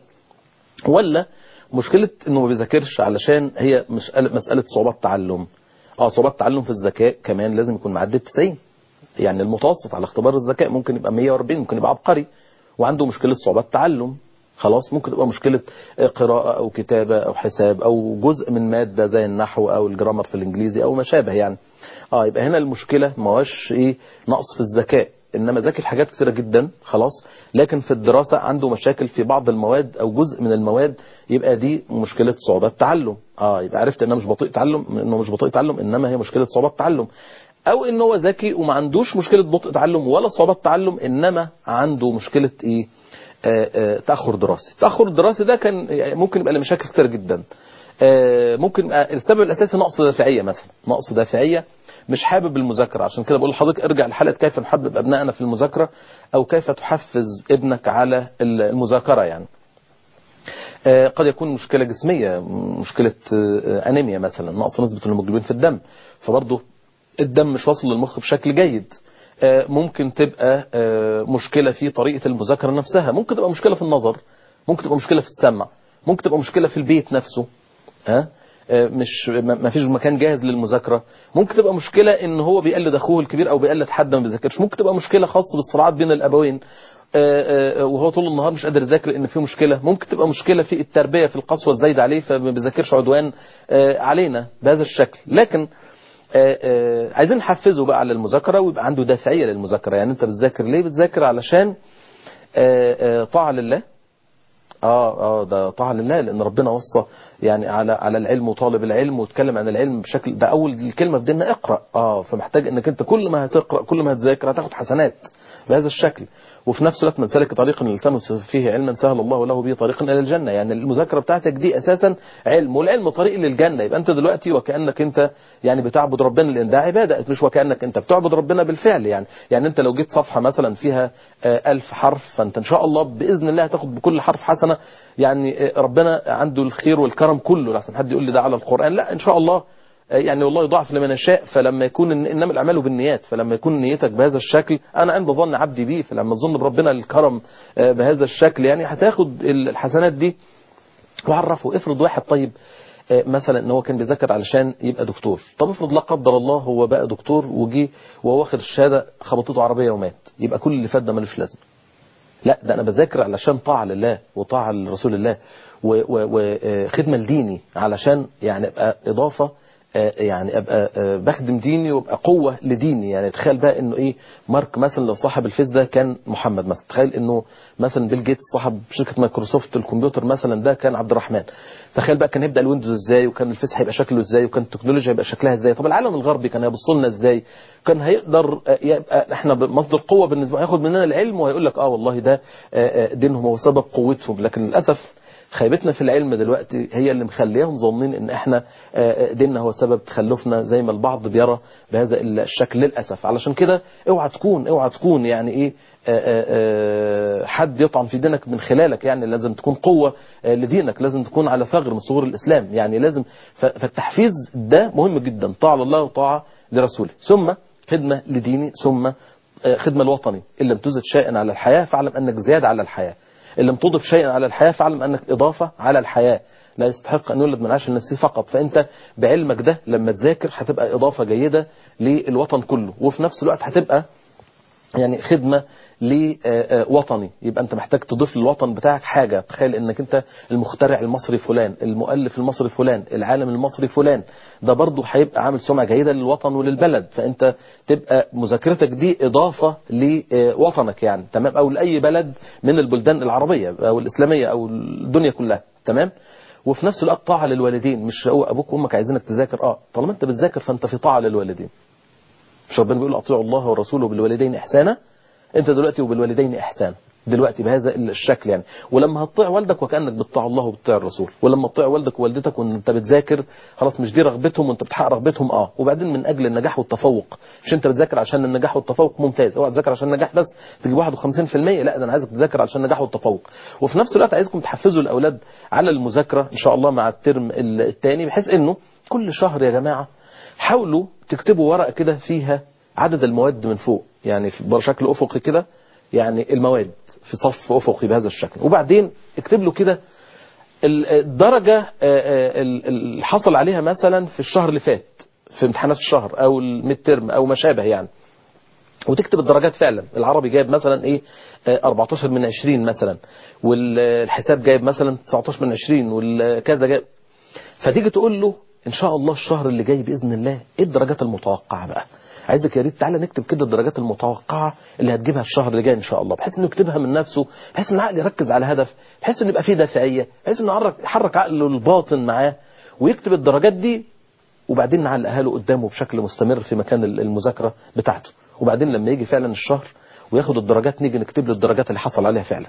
ولا مشكلة انه ما بيذاكرش علشان هي مش مسألة صعوبات تعلم اه صعوبات تعلم في الذكاء كمان لازم يكون معدي 90 يعني المتوسط على اختبار الذكاء ممكن يبقى 140 ممكن يبقى عبقري وعنده مشكلة صعوبات تعلم خلاص ممكن تبقى مشكلة قراءة أو كتابة أو حساب أو جزء من مادة زي النحو أو الجرامر في الإنجليزي أو ما شابه يعني اه يبقى هنا المشكلة ما هوش إيه نقص في الذكاء إنما ذاكر حاجات كثيرة جدا خلاص لكن في الدراسة عنده مشاكل في بعض المواد أو جزء من المواد يبقى دي مشكلة صعوبات تعلم اه يبقى عرفت إنها مش بطيء تعلم إنه مش بطيء تعلم إنما هي مشكلة صعوبات تعلم او ان هو ذكي وما عندوش مشكله بطء تعلم ولا صعوبات تعلم انما عنده مشكله ايه آه، آه، تاخر دراسي التاخر الدراسي ده كان يعني ممكن يبقى لمشاكل كتير جدا آه، ممكن يبقى السبب الاساسي نقص دافعيه مثلا نقص دافعيه مش حابب المذاكره عشان كده بقول لحضرتك ارجع لحلقه كيف نحبب ابنائنا في المذاكره او كيف تحفز ابنك على المذاكره يعني آه، قد يكون مشكلة جسمية مشكلة آه، أنيميا مثلا نقص نسبة الهيموجلوبين في الدم فبرضه الدم مش واصل للمخ بشكل جيد آه، ممكن تبقى آه، مشكلة في طريقة المذاكرة نفسها ممكن تبقى مشكلة في النظر ممكن تبقى مشكلة في السمع ممكن تبقى مشكلة في البيت نفسه ها آه، مش ما ما فيش مكان جاهز للمذاكرة ممكن تبقى مشكلة ان هو بيقلد اخوه الكبير او بيقلد حد ما بيذاكرش ممكن تبقى مشكلة خاصة بالصراعات بين الابوين آه، آه، وهو طول النهار مش قادر يذاكر لان في مشكله ممكن تبقى مشكله في التربيه في القسوه الزايده عليه فما بيذاكرش عدوان آه، علينا بهذا الشكل لكن آه، آه، عايزين نحفزه بقى على المذاكره ويبقى عنده دافعيه للمذاكره يعني انت بتذاكر ليه بتذاكر علشان آه، آه، طاعه لله اه اه ده طاعه لله لان ربنا وصى يعني على على العلم وطالب العلم واتكلم عن العلم بشكل ده اول الكلمه في ديننا اقرا اه فمحتاج انك انت كل ما هتقرا كل ما هتذاكر هتاخد حسنات بهذا الشكل وفي نفس الوقت من سلك طريقا يلتمس فيه علما سهل الله له به طريقا الى الجنه يعني المذاكره بتاعتك دي اساسا علم والعلم طريق للجنه يبقى انت دلوقتي وكانك انت يعني بتعبد ربنا لان ده عباده مش وكانك انت بتعبد ربنا بالفعل يعني يعني انت لو جيت صفحه مثلا فيها آه، ألف حرف فانت ان شاء الله باذن الله هتاخد بكل حرف حسنه يعني آه، ربنا عنده الخير والكرم كله لحسن حد يقول لي ده على القران لا ان شاء الله يعني والله يضاعف لمن يشاء فلما يكون انما الاعمال بالنيات فلما يكون نيتك بهذا الشكل انا عند ظن عبدي بي فلما تظن بربنا الكرم آه، بهذا الشكل يعني هتاخد الحسنات دي وعرفه افرض واحد طيب آه، مثلا ان هو كان بيذاكر علشان يبقى دكتور طب افرض لا قدر الله هو بقى دكتور وجي وهو واخد الشهاده خبطته عربيه ومات يبقى كل اللي فات ده ملوش لازمه لا ده انا بذاكر علشان طاعه لله وطاعه لرسول الله وخدمه لديني علشان يعني ابقى اضافه آه، يعني ابقى آه، بخدم ديني وابقى قوه لديني يعني تخيل بقى انه ايه مارك مثلا لو صاحب الفيس ده كان محمد مثلا تخيل انه مثلا بيل جيتس صاحب شركه مايكروسوفت الكمبيوتر مثلا ده كان عبد الرحمن تخيل بقى كان هيبدا الويندوز ازاي وكان الفيس هيبقى شكله ازاي وكان التكنولوجيا هيبقى شكلها ازاي طب العالم الغربي كان هيبص لنا ازاي كان هيقدر آه، يبقى احنا مصدر قوه بالنسبه هياخد مننا العلم وهيقول لك اه والله ده آه، آه، دينهم هو سبب قوتهم لكن للاسف خيبتنا في العلم دلوقتي هي اللي مخليهم ظانين ان احنا آه، ديننا هو سبب تخلفنا زي ما البعض بيرى بهذا الشكل للاسف علشان كده اوعى تكون اوعى تكون يعني ايه آه، آه، آه، حد يطعن في دينك من خلالك يعني لازم تكون قوة آه، لدينك لازم تكون على ثغر من ثغور الإسلام يعني لازم ف- فالتحفيز ده مهم جدا طاعة لله وطاعة لرسوله ثم خدمة لديني ثم آه، خدمة الوطني إن لم تزد شيئا على الحياة فاعلم أنك زيادة على الحياة إن لم تضف شيئا على الحياة فاعلم أنك إضافة على الحياة لا يستحق أن يولد من عاش النفسي فقط فأنت بعلمك ده لما تذاكر هتبقى إضافة جيدة للوطن كله وفي نفس الوقت هتبقى يعني خدمة لوطني يبقى انت محتاج تضيف للوطن بتاعك حاجة تخيل انك انت المخترع المصري فلان المؤلف المصري فلان العالم المصري فلان ده برضه هيبقى عامل سمعة جيدة للوطن وللبلد فانت تبقى مذاكرتك دي اضافة لوطنك يعني تمام او لاي بلد من البلدان العربية او الاسلامية او الدنيا كلها تمام وفي نفس الوقت طاعة للوالدين مش هو ابوك وامك عايزينك تذاكر اه طالما انت بتذاكر فانت في طاعة للوالدين مش ربنا بيقول اطيعوا الله ورسوله بالوالدين احسانا انت دلوقتي وبالوالدين احسانا دلوقتي بهذا الشكل يعني ولما هتطيع والدك وكانك بتطيع الله وبتطيع الرسول ولما تطيع والدك ووالدتك وانت بتذاكر خلاص مش دي رغبتهم وانت بتحقق رغبتهم اه وبعدين من اجل النجاح والتفوق مش انت بتذاكر عشان النجاح والتفوق ممتاز اوعى تذاكر عشان النجاح بس تجيب 51% لا ده انا عايزك تذاكر عشان النجاح والتفوق وفي نفس الوقت عايزكم تحفزوا الاولاد على المذاكره ان شاء الله مع الترم الثاني بحيث انه كل شهر يا جماعه حاولوا تكتبوا ورقه كده فيها عدد المواد من فوق يعني في بشكل افقي كده يعني المواد في صف افقي بهذا الشكل وبعدين اكتب له كده ال- الدرجة آه، آه، ال- اللي حصل عليها مثلا في الشهر اللي فات في امتحانات الشهر او الميد ترم او ما شابه يعني وتكتب الدرجات فعلا العربي جايب مثلا ايه آه، 14 من 20 مثلا والحساب جايب مثلا 19 من 20 والكذا جايب فتيجي تقول له ان شاء الله الشهر اللي جاي باذن الله ايه الدرجات المتوقعه بقى عايزك يا ريت تعالى نكتب كده الدرجات المتوقعه اللي هتجيبها الشهر اللي جاي ان شاء الله بحيث انه يكتبها من نفسه بحيث ان العقل يركز على هدف بحيث انه يبقى فيه دافعيه بحيث انه يحرك يحرك عقله الباطن معاه ويكتب الدرجات دي وبعدين نعلقها له قدامه بشكل مستمر في مكان المذاكره بتاعته وبعدين لما يجي فعلا الشهر وياخد الدرجات نيجي نكتب له الدرجات اللي حصل عليها فعلا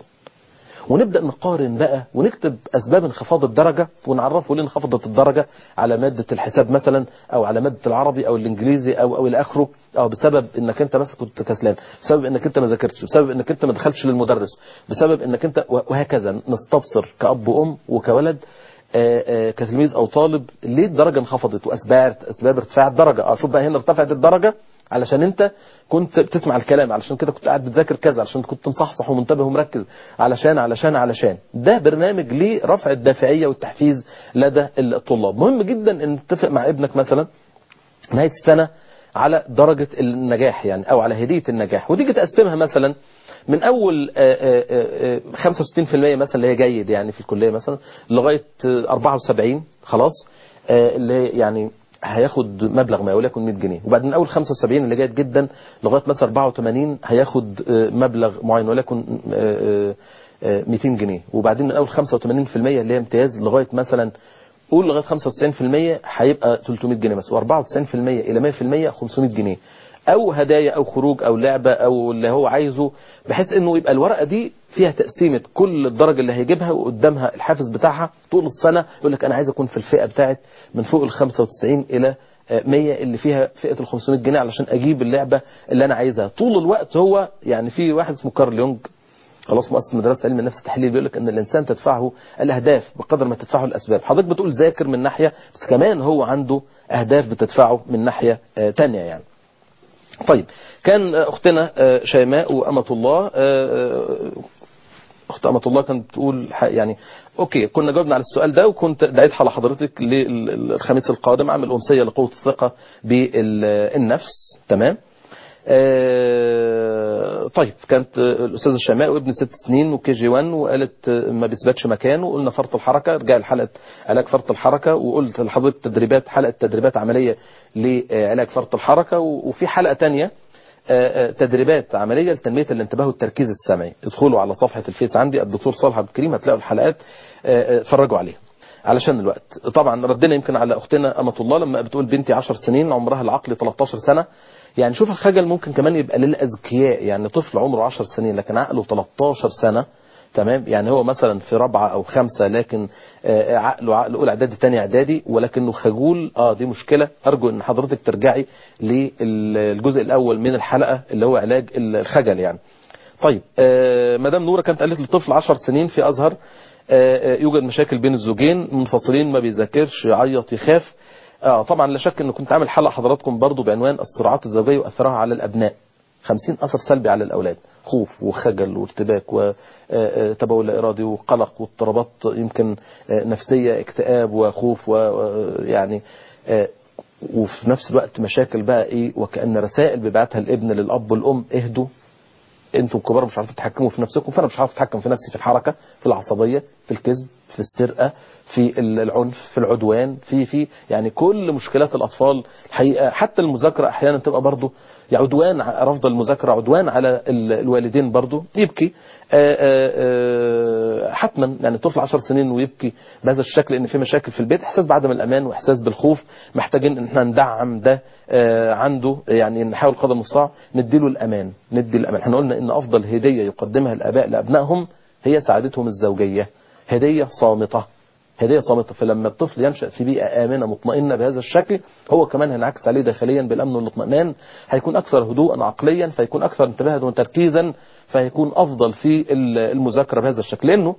ونبدأ نقارن بقى ونكتب أسباب انخفاض الدرجة ونعرفه ليه انخفضت الدرجة على مادة الحساب مثلا أو على مادة العربي أو الإنجليزي أو أو إلى آخره أو بسبب إنك أنت بس كنت كسلان بسبب إنك أنت ما ذاكرتش بسبب إنك أنت ما دخلتش للمدرس بسبب إنك أنت وهكذا نستبصر كأب وأم وكولد آه، آه، كتلميذ أو طالب ليه الدرجة انخفضت وأسباب أسباب ارتفاع الدرجة أه شوف بقى هنا ارتفعت الدرجة علشان انت كنت بتسمع الكلام علشان كده كنت قاعد بتذاكر كذا علشان كنت مصحصح ومنتبه ومركز علشان علشان علشان ده برنامج لرفع الدافعية والتحفيز لدى الطلاب مهم جدا ان تتفق مع ابنك مثلا نهاية السنة على درجة النجاح يعني او على هدية النجاح وتيجي تقسمها مثلا من اول آه، آه، آه، 65% مثلا اللي هي جيد يعني في الكلية مثلا لغاية آه، 74 خلاص آه، اللي هي يعني هياخد مبلغ ما وليكن 100 جنيه وبعدين من اول 75 اللي جيد جدا لغايه مثلا 84 هياخد آه، مبلغ معين وليكن آه، آه، 200 جنيه وبعدين من اول 85% اللي هي امتياز لغايه مثلا قول لغايه 95% هيبقى 300 جنيه بس و94% الى 100% 500 جنيه او هدايا او خروج او لعبه او اللي هو عايزه بحيث انه يبقى الورقه دي فيها تقسيمه كل الدرجه اللي هيجيبها وقدامها الحافز بتاعها طول السنه يقول لك انا عايز اكون في الفئه بتاعت من فوق ال 95 الى 100 اللي فيها فئه ال 500 جنيه علشان اجيب اللعبه اللي انا عايزها طول الوقت هو يعني في واحد اسمه كارل يونج خلاص مؤسس مدرسه علم النفس التحليلي بيقول لك ان الانسان تدفعه الاهداف بقدر ما تدفعه الاسباب حضرتك بتقول ذاكر من ناحيه بس كمان هو عنده اهداف بتدفعه من ناحيه آه، تانية يعني طيب كان آه، اختنا آه، شيماء وامه الله آه، آه، اخت امه الله كانت بتقول ح- يعني اوكي كنا جاوبنا على السؤال ده وكنت دعيت على حضرتك للخميس القادم اعمل امسيه لقوه الثقه بالنفس تمام آه، طيب كانت آه، الاستاذه شيماء وابن ست سنين وكي جي 1 وقالت آه، ما بيثبتش مكانه وقلنا فرط الحركه رجع لحلقه علاج فرط الحركه وقلت لحضرتك تدريبات حلقه تدريبات عمليه لعلاج فرط الحركه و- وفي حلقه تانية آه، آه، تدريبات عمليه لتنميه الانتباه والتركيز السمعي ادخلوا على صفحه الفيس عندي الدكتور صالح عبد الكريم هتلاقوا الحلقات آه، آه، اتفرجوا عليها علشان الوقت طبعا ردنا يمكن على اختنا امه الله لما بتقول بنتي 10 سنين عمرها العقلي 13 سنه يعني شوف الخجل ممكن كمان يبقى للاذكياء يعني طفل عمره 10 سنين لكن عقله 13 سنه تمام يعني هو مثلا في رابعه او خمسه لكن آه، عقله عقل اولى اعدادي ثاني اعدادي ولكنه خجول اه دي مشكله ارجو ان حضرتك ترجعي للجزء الاول من الحلقه اللي هو علاج الخجل يعني طيب آه، مدام نوره كانت قالت للطفل 10 سنين في ازهر آه، آه، يوجد مشاكل بين الزوجين منفصلين ما بيذاكرش يعيط يخاف اه طبعا لا شك ان كنت عامل حلقه حضراتكم برضو بعنوان الصراعات الزوجيه واثرها على الابناء 50 اثر سلبي على الاولاد خوف وخجل وارتباك وتبول لا ارادي وقلق واضطرابات يمكن آه، نفسيه اكتئاب وخوف ويعني وفي نفس الوقت مشاكل بقى ايه وكأن رسائل بيبعتها الابن للاب والام اهدوا انتوا الكبار مش عارفين تتحكموا في نفسكم فانا مش عارف اتحكم في نفسي في الحركه في العصبيه في الكذب في السرقه في العنف في العدوان في في يعني كل مشكلات الاطفال الحقيقه حتى المذاكره احيانا تبقى برضه عدوان ع- رفض المذاكره عدوان على ال- الوالدين برضه يبكي آآ آآ حتما يعني طفل 10 سنين ويبكي بهذا الشكل ان في مشاكل في البيت احساس بعدم الامان واحساس بالخوف محتاجين ان احنا ندعم ده آه، عنده يعني نحاول قدر المستطاع نديله الامان ندي الامان احنا قلنا ان افضل هديه يقدمها الاباء لابنائهم هي سعادتهم الزوجيه هديه صامته هدية صامتة فلما الطفل ينشأ في بيئة آمنة مطمئنة بهذا الشكل هو كمان هينعكس عليه داخليا بالأمن والاطمئنان هيكون أكثر هدوءا عقليا فيكون أكثر انتباها وتركيزا فيكون أفضل في المذاكرة بهذا الشكل لأنه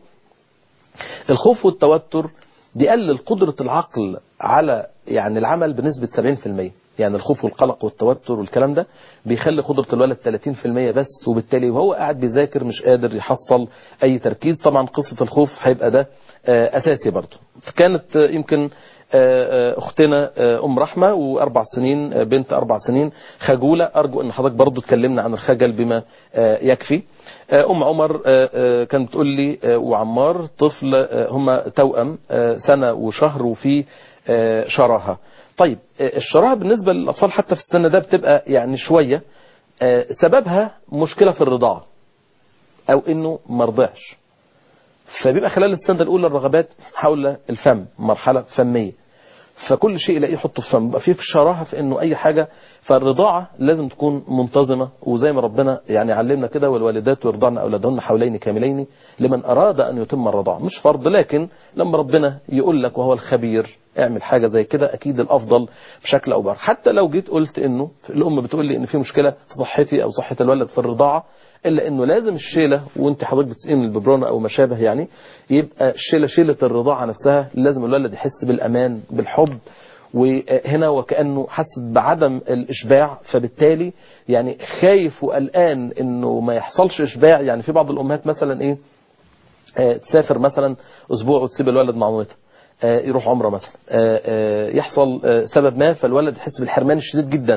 الخوف والتوتر بيقلل قدرة العقل على يعني العمل بنسبة 70% يعني الخوف والقلق والتوتر والكلام ده بيخلي قدرة الولد 30% بس وبالتالي وهو قاعد بيذاكر مش قادر يحصل أي تركيز طبعا قصة الخوف هيبقى ده آه، أساسي برضه كانت آه، يمكن آه، آه، أختنا آه، أم رحمة وأربع سنين آه، بنت أربع سنين خجولة أرجو أن حضرتك برضه تكلمنا عن الخجل بما آه، يكفي آه، أم عمر آه، آه، كانت بتقول لي آه، وعمار طفل آه، هما توأم آه، سنة وشهر وفي آه، شراهة طيب آه، الشراهة بالنسبة للأطفال حتى في السن ده بتبقى يعني شوية آه، سببها مشكلة في الرضاعة أو إنه مرضعش فبيبقى خلال السنة الأولى الرغبات حول الفم مرحلة فمية فكل شيء يلاقيه يحطه في فم بقى فيه شراهة في انه اي حاجة فالرضاعة لازم تكون منتظمة وزي ما ربنا يعني علمنا كده والوالدات يرضعن اولادهن حولين كاملين لمن اراد ان يتم الرضاعة مش فرض لكن لما ربنا يقول لك وهو الخبير اعمل حاجة زي كده اكيد الافضل بشكل او باخر حتى لو جيت قلت انه الام بتقول لي ان في مشكلة في صحتي او صحة الولد في الرضاعة الا انه لازم الشيله وانت حضرتك بتسقين من الببرونه او ما شابه يعني يبقى الشيله شيله الرضاعه نفسها لازم الولد يحس بالامان بالحب وهنا وكانه حس بعدم الاشباع فبالتالي يعني خايف وقلقان انه ما يحصلش اشباع يعني في بعض الامهات مثلا ايه آه، تسافر مثلا اسبوع وتسيب الولد مع مامتها آه، يروح عمره مثلا آه، آه، يحصل آه، سبب ما فالولد يحس بالحرمان الشديد جدا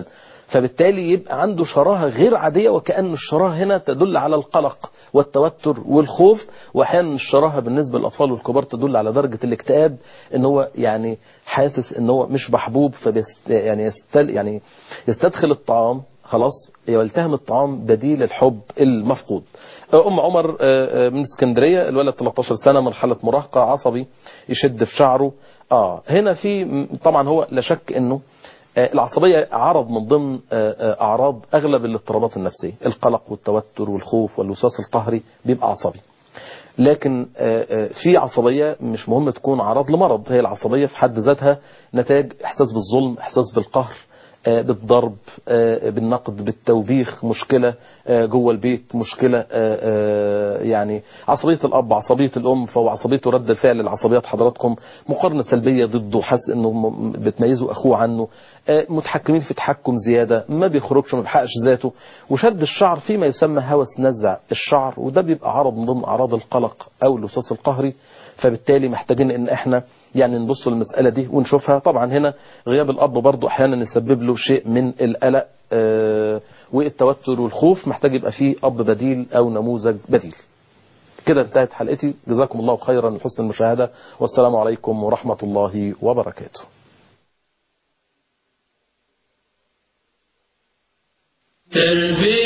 فبالتالي يبقى عنده شراهة غير عادية وكأن الشراهة هنا تدل على القلق والتوتر والخوف وأحيانا الشراهة بالنسبة للأطفال والكبار تدل على درجة الاكتئاب ان هو يعني حاسس ان هو مش محبوب فبيست يعني يستل يعني يستدخل الطعام خلاص يلتهم الطعام بديل الحب المفقود ام عمر من اسكندريه الولد 13 سنه مرحله مراهقه عصبي يشد في شعره اه هنا في طبعا هو لا شك انه العصبية عرض من ضمن أعراض أغلب الاضطرابات النفسية القلق والتوتر والخوف والوسواس القهري بيبقى عصبي لكن في عصبية مش مهم تكون عرض لمرض هي العصبية في حد ذاتها نتاج إحساس بالظلم إحساس بالقهر بالضرب بالنقد بالتوبيخ مشكلة جوه البيت مشكلة يعني عصبية الأب عصبية الأم فهو عصبيته رد الفعل العصبيات حضراتكم مقارنة سلبية ضده حاسس انه بتميزه أخوه عنه متحكمين في تحكم زيادة ما بيخرجش ما بيحققش ذاته وشد الشعر فيما يسمى هوس نزع الشعر وده بيبقى عرض من ضمن أعراض القلق أو الوسواس القهري فبالتالي محتاجين ان احنا يعني نبص للمسألة دي ونشوفها طبعا هنا غياب الأب برضو أحيانا يسبب له شيء من القلق آه والتوتر والخوف محتاج يبقى فيه أب بديل أو نموذج بديل كده انتهت حلقتي جزاكم الله خيرا لحسن المشاهدة والسلام عليكم ورحمة الله وبركاته تربية